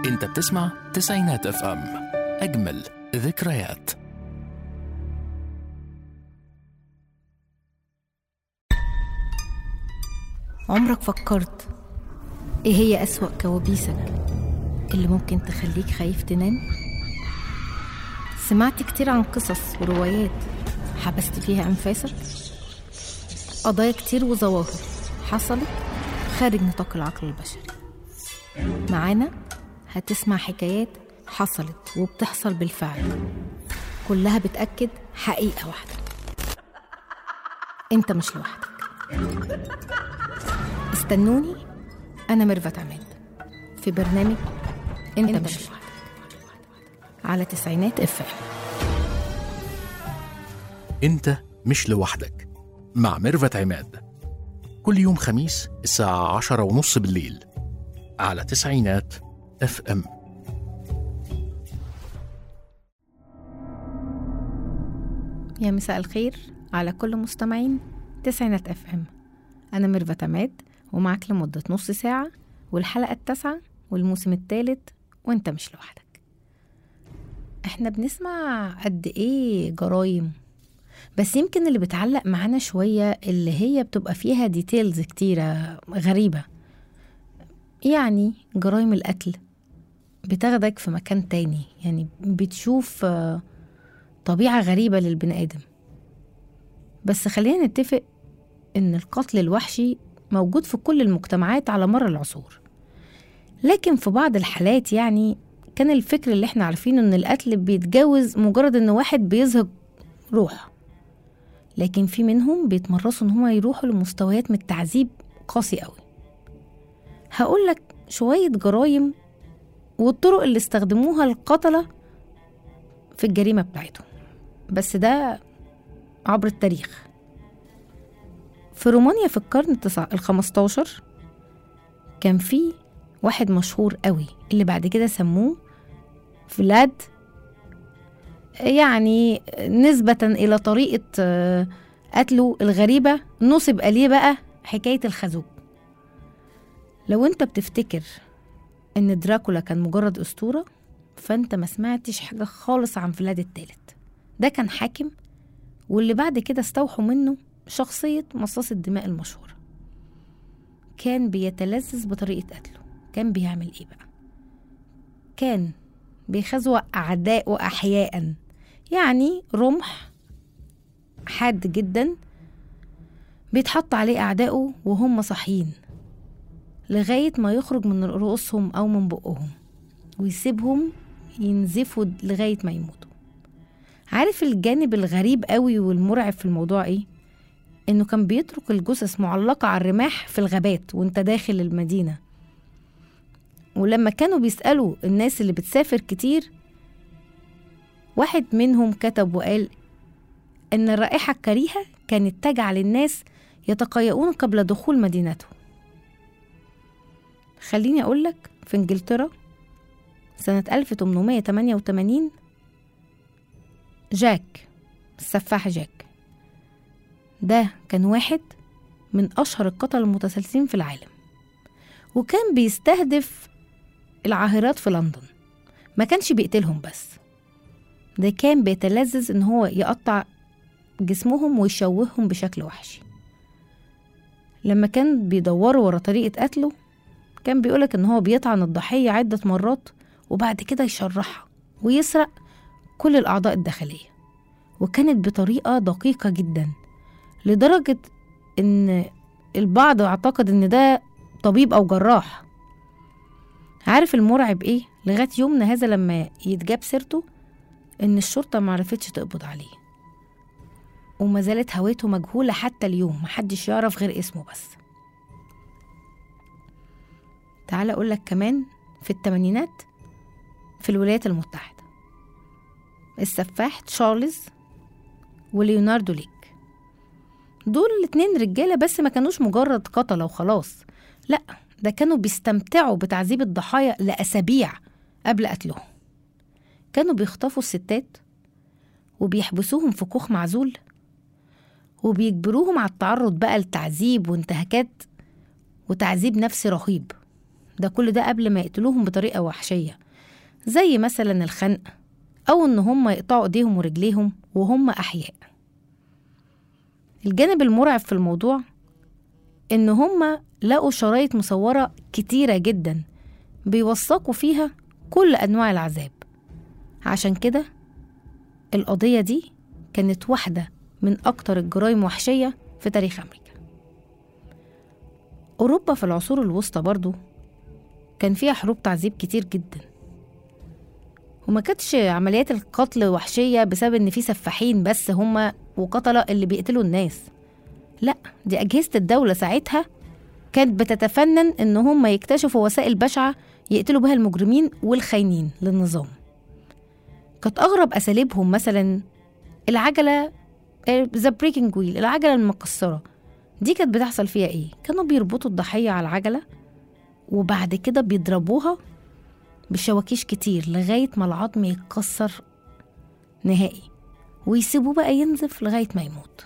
انت بتسمع تسعينات اف ام اجمل ذكريات عمرك فكرت ايه هي أسوأ كوابيسك اللي ممكن تخليك خايف تنام؟ سمعت كتير عن قصص وروايات حبست فيها أنفاسك؟ قضايا كتير وظواهر حصلت خارج نطاق العقل البشري معانا هتسمع حكايات حصلت وبتحصل بالفعل كلها بتأكد حقيقة واحدة انت مش لوحدك استنوني أنا ميرفت عماد في برنامج أنت, أنت مش لوحدك على تسعينات اف انت مش لوحدك مع ميرفت عماد كل يوم خميس الساعة عشرة ونص بالليل على تسعينات اف ام يا مساء الخير على كل مستمعين تسعينات اف ام أنا ميرفت عماد ومعاك لمدة نص ساعة والحلقة التاسعة والموسم الثالث وانت مش لوحدك احنا بنسمع قد ايه جرايم بس يمكن اللي بتعلق معانا شوية اللي هي بتبقى فيها ديتيلز كتيرة غريبة يعني جرائم القتل بتاخدك في مكان تاني يعني بتشوف آه، طبيعة غريبة للبني آدم بس خلينا نتفق إن القتل الوحشي موجود في كل المجتمعات على مر العصور لكن في بعض الحالات يعني كان الفكر اللي احنا عارفينه ان القتل بيتجاوز مجرد ان واحد بيزهق روح لكن في منهم بيتمرسوا ان هما يروحوا لمستويات من التعذيب قاسي قوي هقول لك شوية جرايم والطرق اللي استخدموها القتلة في الجريمة بتاعتهم بس ده عبر التاريخ في رومانيا في القرن التسع الخمستاشر كان في واحد مشهور قوي اللي بعد كده سموه فلاد يعني نسبة إلى طريقة آه، قتله الغريبة نصب عليه بقى حكاية الخازوق لو انت بتفتكر ان دراكولا كان مجرد أسطورة فانت ما سمعتش حاجة خالص عن فلاد التالت ده كان حاكم واللي بعد كده استوحوا منه شخصية مصاص الدماء المشهورة كان بيتلذذ بطريقة قتله كان بيعمل ايه بقى كان بيخزوق أعداء أحياء يعني رمح حاد جدا بيتحط عليه أعدائه وهم صاحيين لغاية ما يخرج من رؤوسهم أو من بقهم ويسيبهم ينزفوا لغاية ما يموتوا عارف الجانب الغريب قوي والمرعب في الموضوع ايه؟ انه كان بيترك الجثث معلقة على الرماح في الغابات وانت داخل المدينة ولما كانوا بيسألوا الناس اللي بتسافر كتير واحد منهم كتب وقال إن الرائحة الكريهة كانت تجعل الناس يتقيؤون قبل دخول مدينته خليني أقولك في إنجلترا سنة 1888 جاك السفاح جاك ده كان واحد من أشهر القتلة المتسلسلين في العالم وكان بيستهدف العاهرات في لندن ما كانش بيقتلهم بس ده كان بيتلذذ ان هو يقطع جسمهم ويشوههم بشكل وحشي لما كان بيدوروا ورا طريقة قتله كان بيقولك ان هو بيطعن الضحية عدة مرات وبعد كده يشرحها ويسرق كل الأعضاء الداخلية وكانت بطريقة دقيقة جدا لدرجة ان البعض اعتقد ان ده طبيب او جراح عارف المرعب ايه لغايه يومنا هذا لما يتجاب سيرته ان الشرطه معرفتش تقبض عليه وما زالت هويته مجهوله حتى اليوم محدش يعرف غير اسمه بس تعال اقولك كمان في التمانينات في الولايات المتحده السفاح تشارلز وليوناردو ليك دول الاتنين رجاله بس ما كانوش مجرد قتله وخلاص لا ده كانوا بيستمتعوا بتعذيب الضحايا لأسابيع قبل قتلهم كانوا بيخطفوا الستات وبيحبسوهم في كوخ معزول وبيجبروهم على التعرض بقى لتعذيب وانتهاكات وتعذيب نفسي رهيب ده كل ده قبل ما يقتلوهم بطريقة وحشية زي مثلا الخنق أو إن هم يقطعوا إيديهم ورجليهم وهم أحياء الجانب المرعب في الموضوع إن هم لقوا شرايط مصورة كتيرة جدا بيوثقوا فيها كل أنواع العذاب عشان كده القضية دي كانت واحدة من أكتر الجرائم وحشية في تاريخ أمريكا أوروبا في العصور الوسطى برضو كان فيها حروب تعذيب كتير جدا وما كانتش عمليات القتل وحشية بسبب إن في سفاحين بس هما وقتلة اللي بيقتلوا الناس لا دي أجهزة الدولة ساعتها كانت بتتفنن إن هما يكتشفوا وسائل بشعة يقتلوا بها المجرمين والخاينين للنظام كانت أغرب أساليبهم مثلا العجلة ذا بريكنج ويل العجلة المكسرة دي كانت بتحصل فيها ايه كانوا بيربطوا الضحية على العجلة وبعد كده بيضربوها بشواكيش كتير لغاية ما العظم يتكسر نهائي ويسيبوه بقى ينزف لغاية ما يموت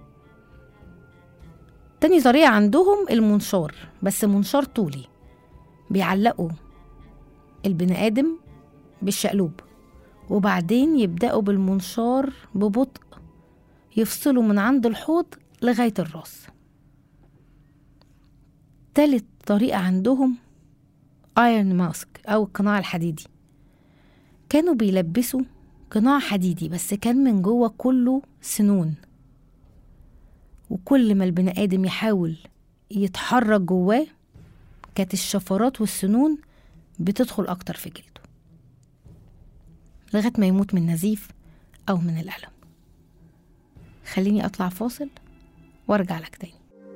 تاني طريقة عندهم المنشار بس منشار طولي بيعلقوا البني آدم بالشقلوب وبعدين يبدأوا بالمنشار ببطء يفصلوا من عند الحوض لغاية الراس تالت طريقة عندهم ايرون ماسك أو القناع الحديدي كانوا بيلبسوا قناع حديدي بس كان من جوه كله سنون وكل ما البني آدم يحاول يتحرك جواه كانت الشفرات والسنون بتدخل أكتر في جلده لغاية ما يموت من نزيف أو من الألم خليني أطلع فاصل وارجع لك تاني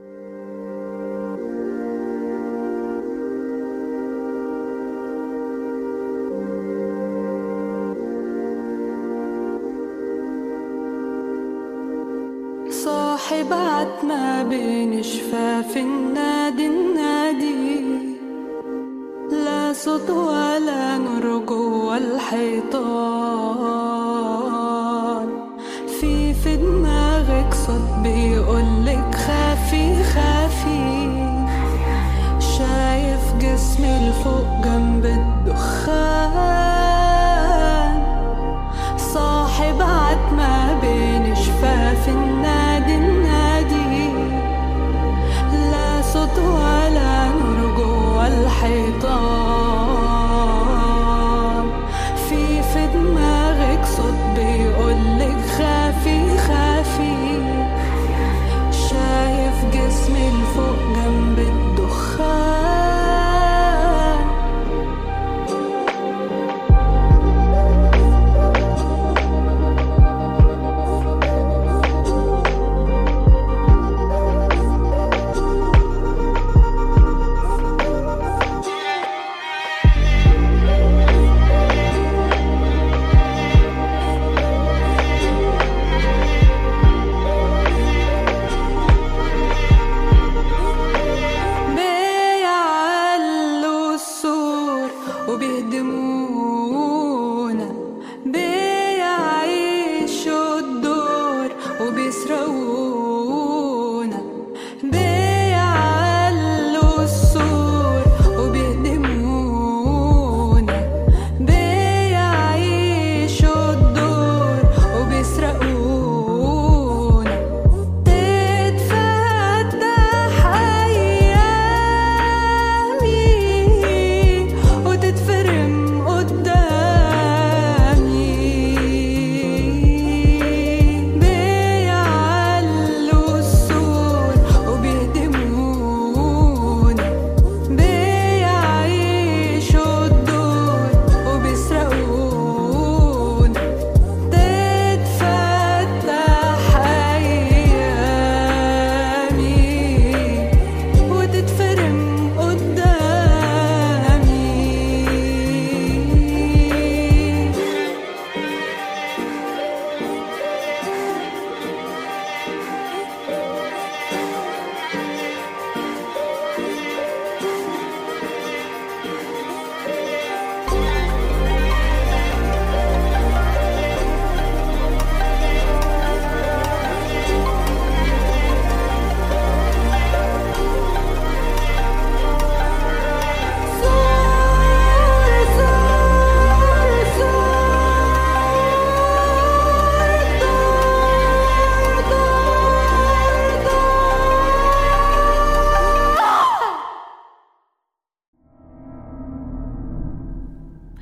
صاحب عتمة بين شفاف النادي النادي لا صوت ولا نور جوا الحيطان في في دماغك صوت بيقولك خافي خافي شايف جسمي لفوق جنب الدخان صاحب عتمة بين شفاف النادي النادي لا صوت ولا نور جوا الحيطان في في دماغك صوت بيقولك خافي خافي شايف جسمي لفوق جنب الدخان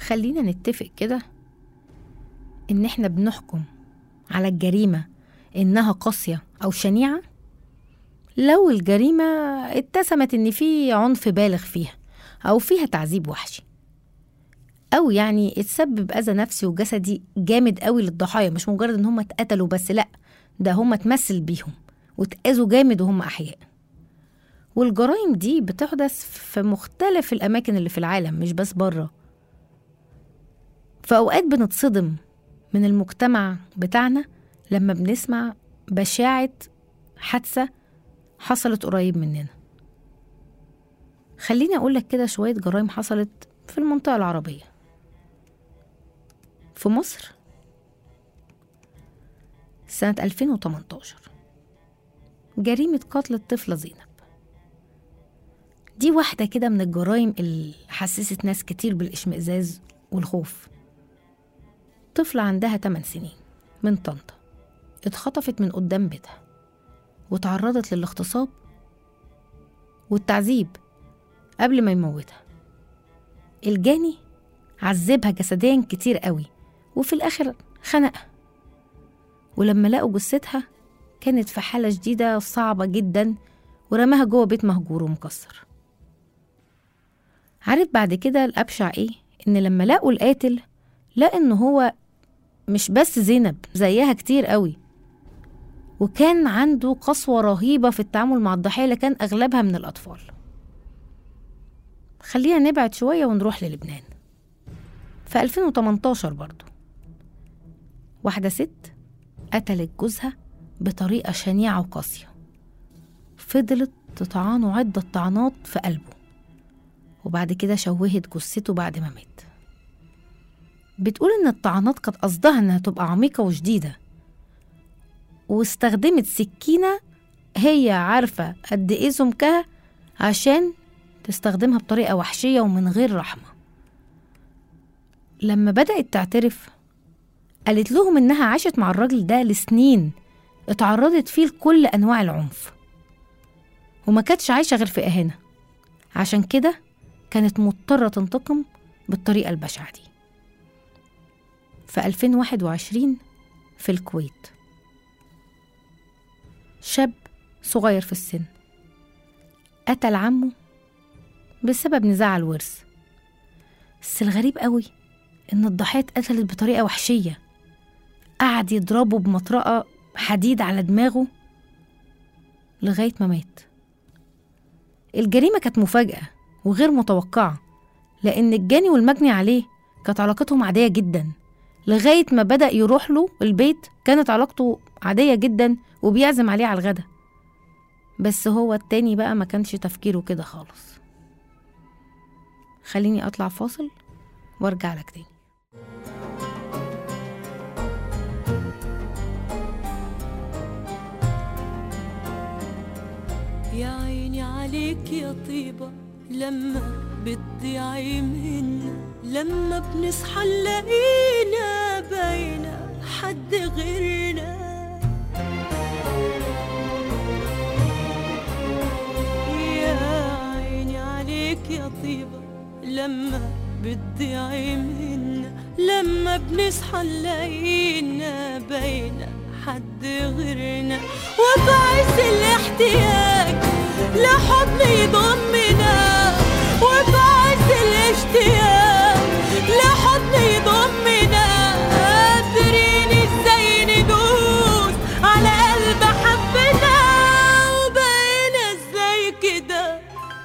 خلينا نتفق كده إن إحنا بنحكم على الجريمة إنها قاسية أو شنيعة لو الجريمة اتسمت إن في عنف بالغ فيها أو فيها تعذيب وحشي أو يعني اتسبب أذى نفسي وجسدي جامد قوي للضحايا مش مجرد إن هم اتقتلوا بس لأ ده هم اتمثل بيهم واتأذوا جامد وهم أحياء والجرائم دي بتحدث في مختلف الأماكن اللي في العالم مش بس بره في أوقات بنتصدم من المجتمع بتاعنا لما بنسمع بشاعة حادثة حصلت قريب مننا خليني أقولك كده شوية جرائم حصلت في المنطقة العربية في مصر سنة 2018 جريمة قتل الطفلة زينب دي واحدة كده من الجرائم اللي حسست ناس كتير بالاشمئزاز والخوف طفلة عندها 8 سنين من طنطا اتخطفت من قدام بيتها وتعرضت للاغتصاب والتعذيب قبل ما يموتها الجاني عذبها جسديا كتير قوي وفي الآخر خنقها ولما لقوا جثتها كانت في حالة جديدة صعبة جدا ورماها جوه بيت مهجور ومكسر عارف بعد كده الأبشع إيه؟ إن لما لقوا القاتل لقى إن هو مش بس زينب زيها كتير قوي وكان عنده قسوة رهيبة في التعامل مع الضحية اللي كان أغلبها من الأطفال خلينا نبعد شوية ونروح للبنان في 2018 برضو واحدة ست قتلت جوزها بطريقة شنيعة وقاسية فضلت تطعنه عدة طعنات في قلبه وبعد كده شوهت جثته بعد ما مات بتقول إن الطعنات كانت قصدها إنها تبقى عميقة وشديدة واستخدمت سكينة هي عارفة قد إيه سمكها عشان تستخدمها بطريقة وحشية ومن غير رحمة لما بدأت تعترف قالت لهم إنها عاشت مع الراجل ده لسنين اتعرضت فيه لكل أنواع العنف وما كانتش عايشة غير في إهانة عشان كده كانت مضطرة تنتقم بالطريقة البشعة دي في 2021 في الكويت شاب صغير في السن قتل عمه بسبب نزاع على الورث بس الغريب قوي إن الضحية اتقتلت بطريقة وحشية قعد يضربه بمطرقة حديد على دماغه لغاية ما مات الجريمة كانت مفاجأة وغير متوقعة لأن الجاني والمجني عليه كانت علاقتهم عادية جدا لغاية ما بدأ يروح له البيت كانت علاقته عادية جدا وبيعزم عليه على الغدا بس هو التاني بقى ما كانش تفكيره كده خالص خليني أطلع فاصل وارجع لك تاني يا عيني عليك يا طيبة لما بتضيعي منا لما بنصحى نلاقينا باينة حد غيرنا يا عيني عليك يا طيبة لما بتضيعي منا لما بنصحى نلاقينا باينة حد غيرنا وفي عز الاحتياج لحضن يضمنا وفي عز الاشتياق لحضن يضمنا قادرين ازاي ندوس على قلب حبنا وبقينا ازاي كده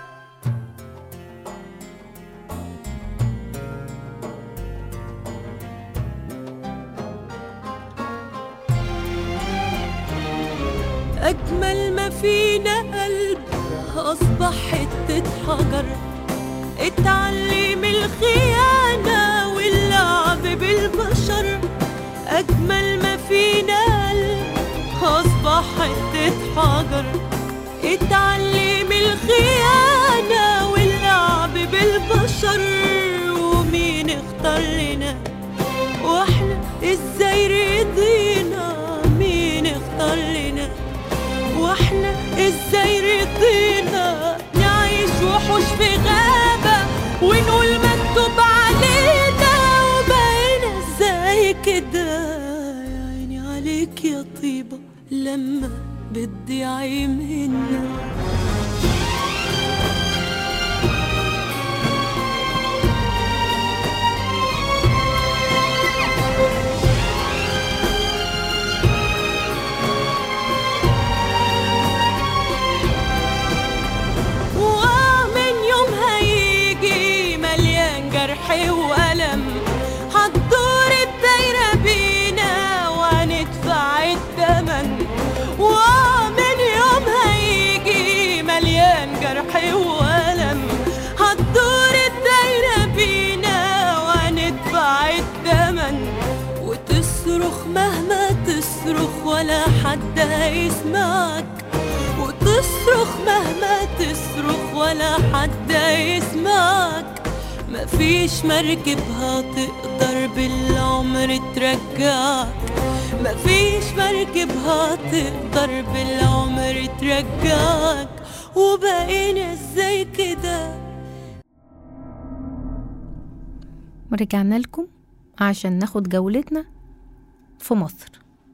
أجمل ما فينا قلب أصبح حتة حجر اتعلم الخيانة واللعب بالبشر أجمل ما فينا قلب أصبح حتة حجر اتعلم الخيانة واللعب بالبشر ومين اختار لنا واحنا ازاي رضينا مين اختار لنا واحنا ازاي رضينا نعيش وحوش في غابة ونقول مكتوب علينا لما بتضيعي منا ومن يوم هيجي مليان جرح وألم هتدور الدايرة بينا وهندفع التمن ومن يوم هيجي مليان جرح وألم هتدور الدايرة بينا وهندفع التمن وتصرخ مهما تصرخ ولا حد هيسمعك وتصرخ مهما تصرخ ولا حد يسمعك مفيش مركب هتقدر بالعمر ترجعك مفيش مركب هتقدر بالعمر ترجعك وبقينا ازاي كده رجعنا لكم عشان ناخد جولتنا في مصر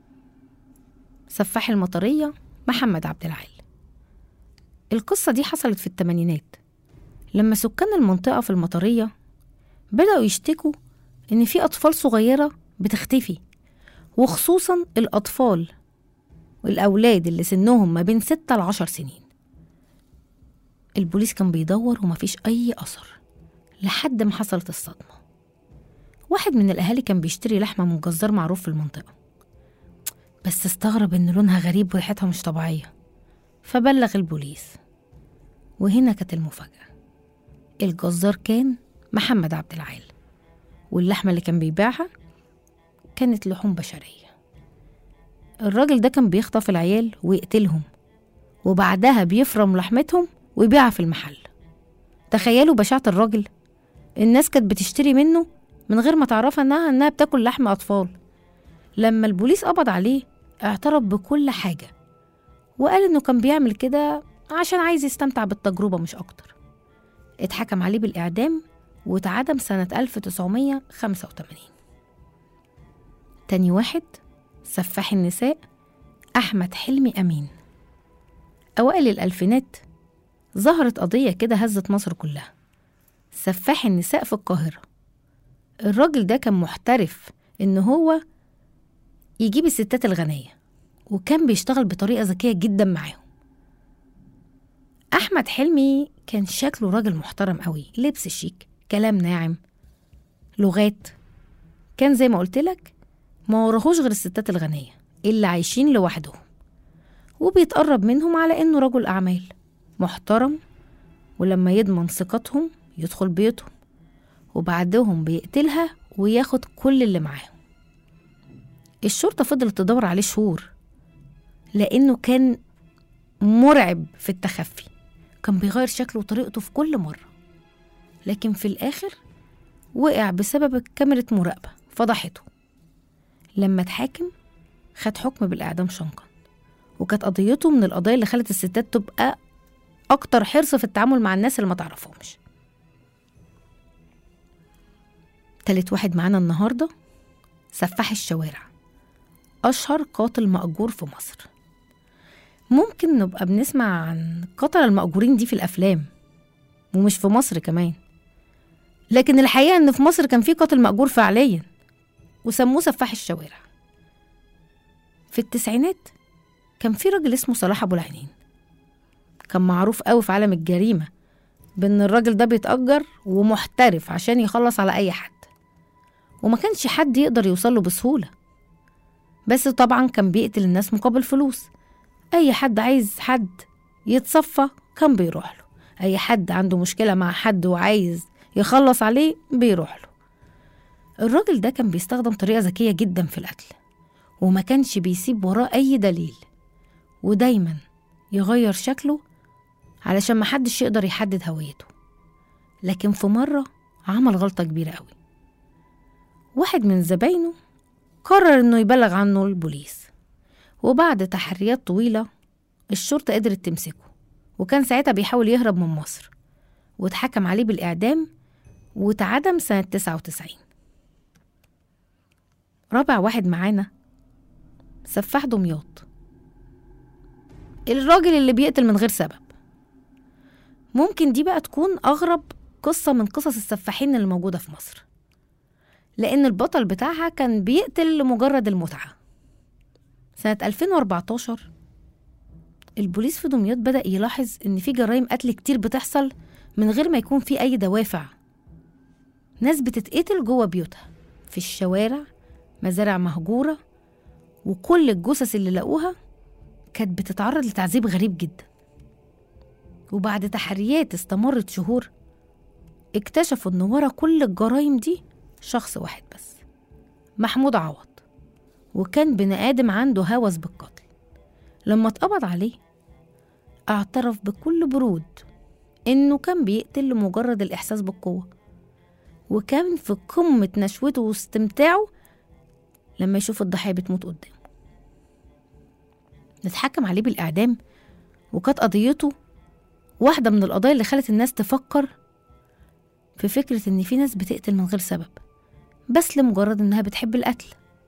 سفاح المطرية محمد عبد العال القصة دي حصلت في الثمانينات لما سكان المنطقة في المطرية بدأوا يشتكوا إن في أطفال صغيرة بتختفي وخصوصا الأطفال والأولاد اللي سنهم ما بين ستة لعشر سنين البوليس كان بيدور ومفيش أي أثر لحد ما حصلت الصدمة واحد من الأهالي كان بيشتري لحمة من جزار معروف في المنطقة بس استغرب إن لونها غريب وريحتها مش طبيعية فبلغ البوليس وهنا كانت المفاجأة الجزار كان محمد عبد العال واللحمة اللي كان بيبيعها كانت لحوم بشرية الراجل ده كان بيخطف العيال ويقتلهم وبعدها بيفرم لحمتهم ويبيعها في المحل تخيلوا بشاعة الراجل الناس كانت بتشتري منه من غير ما تعرفها انها انها بتاكل لحم اطفال لما البوليس قبض عليه اعترف بكل حاجة وقال انه كان بيعمل كده عشان عايز يستمتع بالتجربة مش اكتر اتحكم عليه بالإعدام واتعدم سنة 1985 تاني واحد سفاح النساء أحمد حلمي أمين أوائل الألفينات ظهرت قضية كده هزت مصر كلها سفاح النساء في القاهرة الراجل ده كان محترف إن هو يجيب الستات الغنية وكان بيشتغل بطريقة ذكية جدا معاهم أحمد حلمي كان شكله راجل محترم قوي لبس شيك كلام ناعم لغات كان زي ما قلت لك ما وراهوش غير الستات الغنية اللي عايشين لوحدهم وبيتقرب منهم على إنه رجل أعمال محترم ولما يضمن ثقتهم يدخل بيوتهم وبعدهم بيقتلها وياخد كل اللي معاهم الشرطة فضلت تدور عليه شهور لأنه كان مرعب في التخفي كان بيغير شكله وطريقته في كل مرة لكن في الآخر وقع بسبب كاميرا مراقبة فضحته لما اتحاكم خد حكم بالإعدام شنقا وكانت قضيته من القضايا اللي خلت الستات تبقى أكتر حرص في التعامل مع الناس اللي ما تعرفهمش تالت واحد معانا النهاردة سفاح الشوارع أشهر قاتل مأجور في مصر ممكن نبقى بنسمع عن قتل المأجورين دي في الأفلام ومش في مصر كمان لكن الحقيقة إن في مصر كان في قاتل مأجور فعليا وسموه سفاح الشوارع في التسعينات كان في راجل اسمه صلاح أبو العينين كان معروف قوي في عالم الجريمة بإن الراجل ده بيتأجر ومحترف عشان يخلص على أي حد وما كانش حد يقدر يوصله بسهولة بس طبعا كان بيقتل الناس مقابل فلوس أي حد عايز حد يتصفى كان بيروح له أي حد عنده مشكلة مع حد وعايز يخلص عليه بيروح له الراجل ده كان بيستخدم طريقة ذكية جدا في القتل وما كانش بيسيب وراه أي دليل ودايما يغير شكله علشان محدش يقدر يحدد هويته لكن في مرة عمل غلطة كبيرة قوي واحد من زباينه قرر انه يبلغ عنه البوليس وبعد تحريات طويلة الشرطة قدرت تمسكه وكان ساعتها بيحاول يهرب من مصر واتحكم عليه بالإعدام واتعدم سنة 99 رابع واحد معانا سفاح دمياط الراجل اللي بيقتل من غير سبب ممكن دي بقى تكون أغرب قصة من قصص السفاحين اللي موجودة في مصر لأن البطل بتاعها كان بيقتل لمجرد المتعة سنة 2014 البوليس في دمياط بدأ يلاحظ إن في جرائم قتل كتير بتحصل من غير ما يكون في أي دوافع ناس بتتقتل جوه بيوتها في الشوارع مزارع مهجورة وكل الجثث اللي لقوها كانت بتتعرض لتعذيب غريب جدا وبعد تحريات استمرت شهور اكتشفوا ان ورا كل الجرائم دي شخص واحد بس محمود عوض وكان بني آدم عنده هوس بالقتل لما اتقبض عليه اعترف بكل برود إنه كان بيقتل لمجرد الإحساس بالقوة وكان في قمة نشوته واستمتاعه لما يشوف الضحية بتموت قدامه نتحكم عليه بالإعدام وكانت قضيته واحدة من القضايا اللي خلت الناس تفكر في فكرة إن في ناس بتقتل من غير سبب بس لمجرد إنها بتحب القتل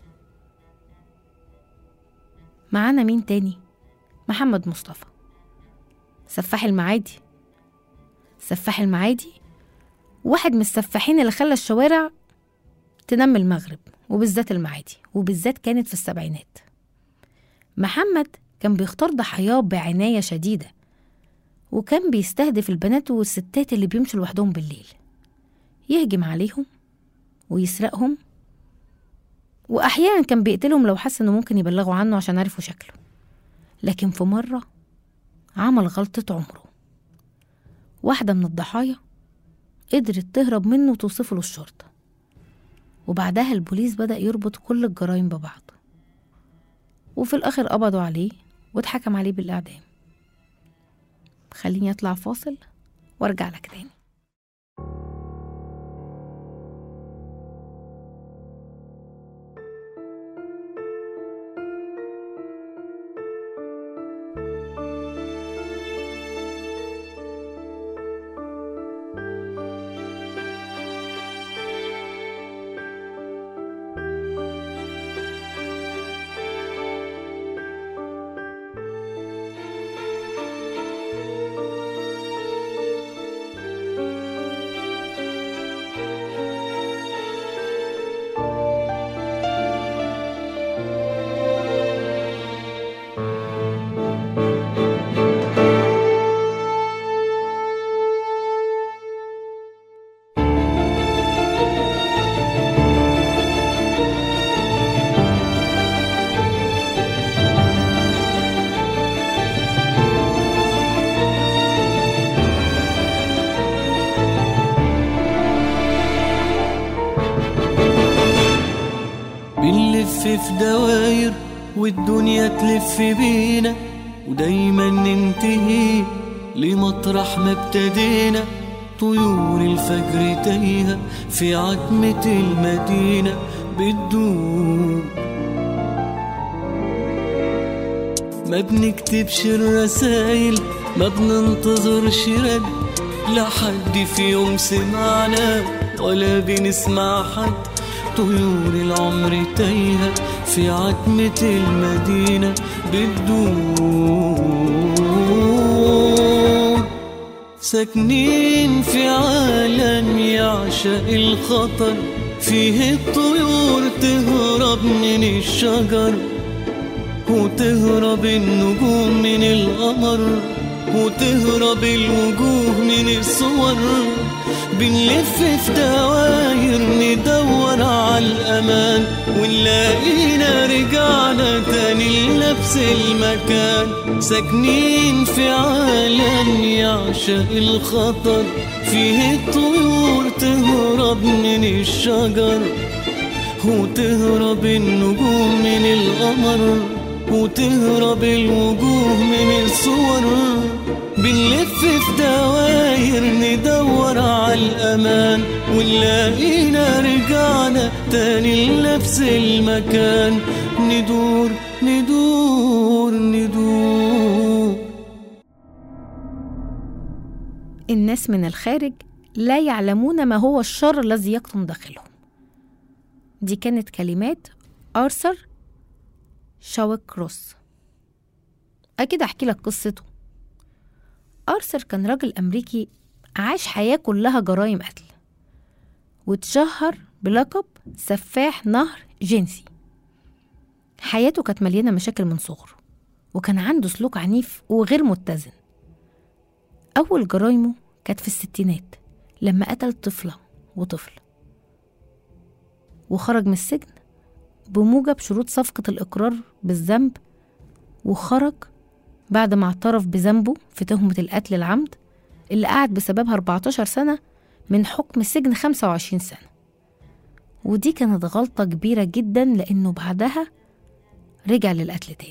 معانا مين تاني محمد مصطفى سفاح المعادي سفاح المعادي واحد من السفاحين اللي خلى الشوارع تنمي المغرب وبالذات المعادي وبالذات كانت في السبعينات محمد كان بيختار ضحاياه بعناية شديدة وكان بيستهدف البنات والستات اللي بيمشوا لوحدهم بالليل يهجم عليهم ويسرقهم وأحيانا كان بيقتلهم لو حس إنه ممكن يبلغوا عنه عشان عرفوا شكله لكن في مرة عمل غلطة عمره واحدة من الضحايا قدرت تهرب منه وتوصفه للشرطة وبعدها البوليس بدأ يربط كل الجرائم ببعض وفي الآخر قبضوا عليه واتحكم عليه بالإعدام خليني أطلع فاصل وأرجع لك تاني بنلف في دواير والدنيا تلف بينا ودايما ننتهي لمطرح ما ابتدينا طيور الفجر تايهة في عتمة المدينة بتدور ما بنكتبش الرسايل ما بننتظرش رد لا حد في يوم سمعنا ولا بنسمع حد طيور العمر تايهة في عتمة المدينة بتدور ساكنين في عالم يعشق الخطر فيه الطيور تهرب من الشجر وتهرب النجوم من القمر وتهرب الوجوه من الصور بنلف في دواير ندور على الأمان ونلاقينا رجعنا تاني لنفس المكان ساكنين في عالم يعشق الخطر فيه الطيور تهرب من الشجر وتهرب النجوم من القمر وتهرب الوجوه من الصور بنلف في دواير ندور على الأمان ونلاقينا رجعنا تاني لنفس المكان ندور ندور ندور الناس من الخارج لا يعلمون ما هو الشر الذي يكتم داخلهم دي كانت كلمات آرثر شاوك روس أكيد أحكي لك قصته أرثر كان راجل أمريكي عاش حياة كلها جرائم قتل واتشهر بلقب سفاح نهر جنسي حياته كانت مليانة مشاكل من صغره وكان عنده سلوك عنيف وغير متزن أول جرايمه كانت في الستينات لما قتل طفلة وطفل وخرج من السجن بموجب شروط صفقة الإقرار بالذنب وخرج بعد ما اعترف بذنبه في تهمة القتل العمد اللي قعد بسببها 14 سنة من حكم سجن 25 سنة ودي كانت غلطة كبيرة جدا لأنه بعدها رجع للقتل تاني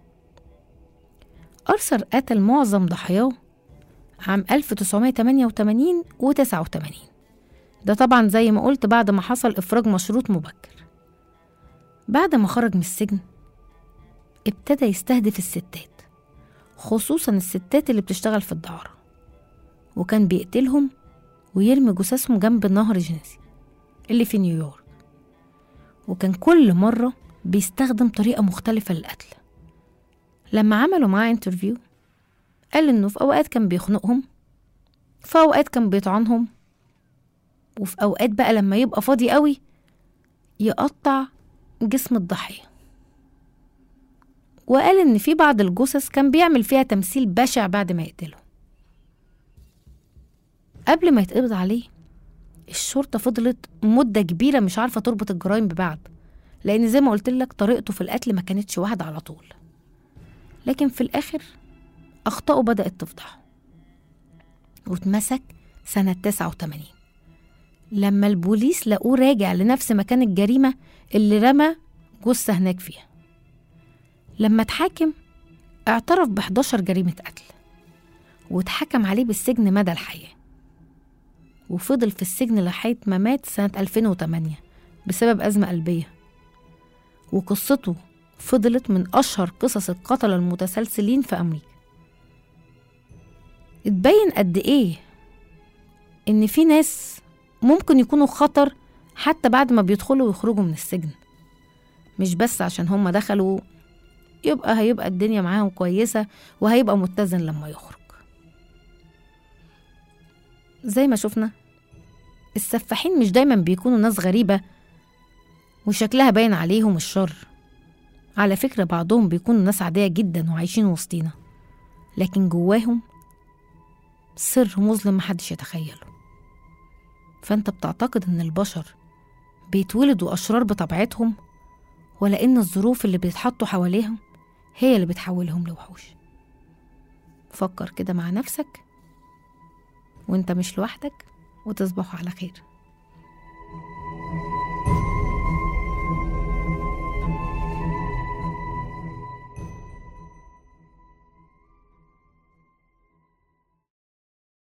أرثر قتل معظم ضحاياه عام 1988 و 89 ده طبعا زي ما قلت بعد ما حصل إفراج مشروط مبكر بعد ما خرج من السجن ابتدى يستهدف الستات خصوصا الستات اللي بتشتغل في الدعارة وكان بيقتلهم ويرمي جثثهم جنب نهر جنسي اللي في نيويورك وكان كل مرة بيستخدم طريقة مختلفة للقتل لما عملوا معاه انترفيو قال إنه في أوقات كان بيخنقهم في أوقات كان بيطعنهم وفي أوقات بقى لما يبقى فاضي قوي يقطع جسم الضحية وقال إن في بعض الجثث كان بيعمل فيها تمثيل بشع بعد ما يقتله قبل ما يتقبض عليه الشرطة فضلت مدة كبيرة مش عارفة تربط الجرائم ببعض لأن زي ما قلت لك طريقته في القتل ما كانتش واحدة على طول لكن في الآخر أخطائه بدأت تفضح واتمسك سنة 89 لما البوليس لقوه راجع لنفس مكان الجريمة اللي رمى جثة هناك فيها لما اتحاكم اعترف ب 11 جريمة قتل واتحكم عليه بالسجن مدى الحياة وفضل في السجن لحد ما مات سنة 2008 بسبب أزمة قلبية وقصته فضلت من أشهر قصص القتلة المتسلسلين في أمريكا اتبين قد إيه إن في ناس ممكن يكونوا خطر حتى بعد ما بيدخلوا ويخرجوا من السجن مش بس عشان هم دخلوا يبقى هيبقى الدنيا معاهم كويسة وهيبقى متزن لما يخرج زي ما شفنا السفاحين مش دايما بيكونوا ناس غريبة وشكلها باين عليهم الشر على فكرة بعضهم بيكونوا ناس عادية جدا وعايشين وسطينا لكن جواهم سر مظلم محدش يتخيله فانت بتعتقد ان البشر بيتولدوا أشرار بطبيعتهم ولا إن الظروف اللي بيتحطوا حواليهم هي اللي بتحولهم لوحوش فكر كده مع نفسك وانت مش لوحدك وتصبحوا على خير